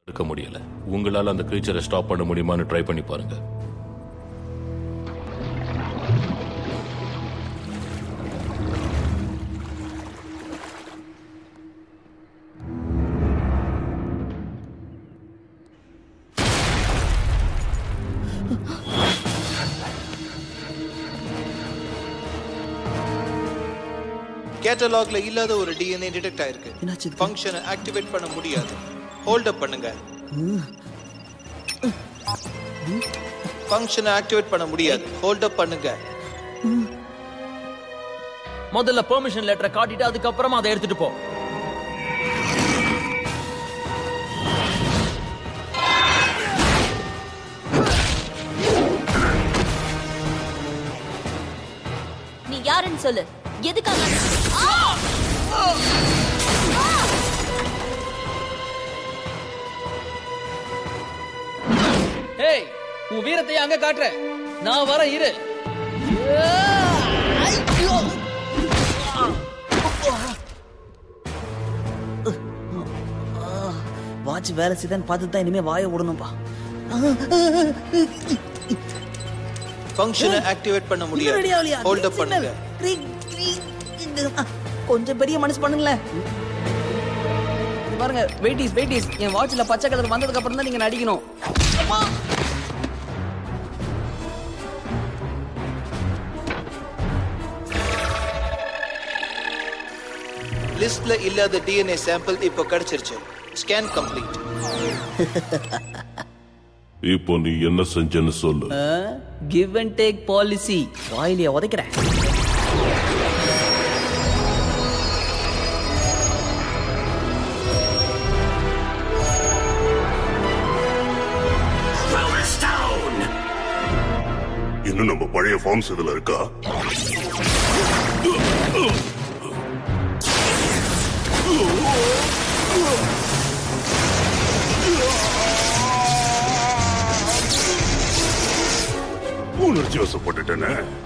இருக்க முடியல உங்களால அந்த கிரீச்சரை ஸ்டாப் பண்ண முடியுமான்னு ட்ரை பண்ணி பாருங்க கேட்டலாக்ல இல்லாத ஒரு டிஎன்ஏ டிடெக்ட் ஆயிருக்கு என்னாச்சு இதுக்கு? ஃபங்க்ஷனை ஆக்டிவேட் பண்ண முடியாது ஹோல்ட் அப் பண்ணுங்க ஃபங்க்ஷனை ஆக்டிவேட் பண்ண முடியாது ஹோல்ட் அப் பண்ணுங்க முதல்ல பெர்மிஷன் லெட்டரை காட்டிட்டு அதுக்கப்புறமா அதை எடுத்துட்டு போ நீ யாருன்னு சொல்லு எதுக்காக ஆ! ஏய் உன் வீரத்தை அங்க காட்டுற நான் வர இரு வாட்ச் வேலை செய்தான்னு பார்த்து தான் இனிமே வாயை விடணும்பா ஃபங்க்ஷனை ஆக்டிவேட் பண்ண இன்னும் ready ஆகலையா? முடியாது ஹோல்ட் அப் Green பண்ணுங்க signal. Green, green. ஆ, கொஞ்சம் பெரிய மனசு பண்ணுங்களேன் இது பாருங்க வெயிட்டிஸ் வெயிட்டிஸ் என் வாட்ச்ல பச்சை கலர் வந்ததுக்கு அப்புறம் தான் நீங்க நடிக்கணும் அம்மா. லிஸ்ட்ல இல்லாத டிஎன்ஏ சாம்பிள் இப்போ கிடைச்சிருச்சு ஸ்கேன் கம்ப்ளீட் இப்போ நீ என்ன செஞ்சேன்னு சொல்லு கிவ் அண்ட் டேக் பாலிசி வாயிலிய உதைக்கிறேன் இன்னும் நம்ம பழைய ஃபார்ம்ஸ் இதுல இருக்கா உணர்ச்சி வசப்பட்டுட்டேனே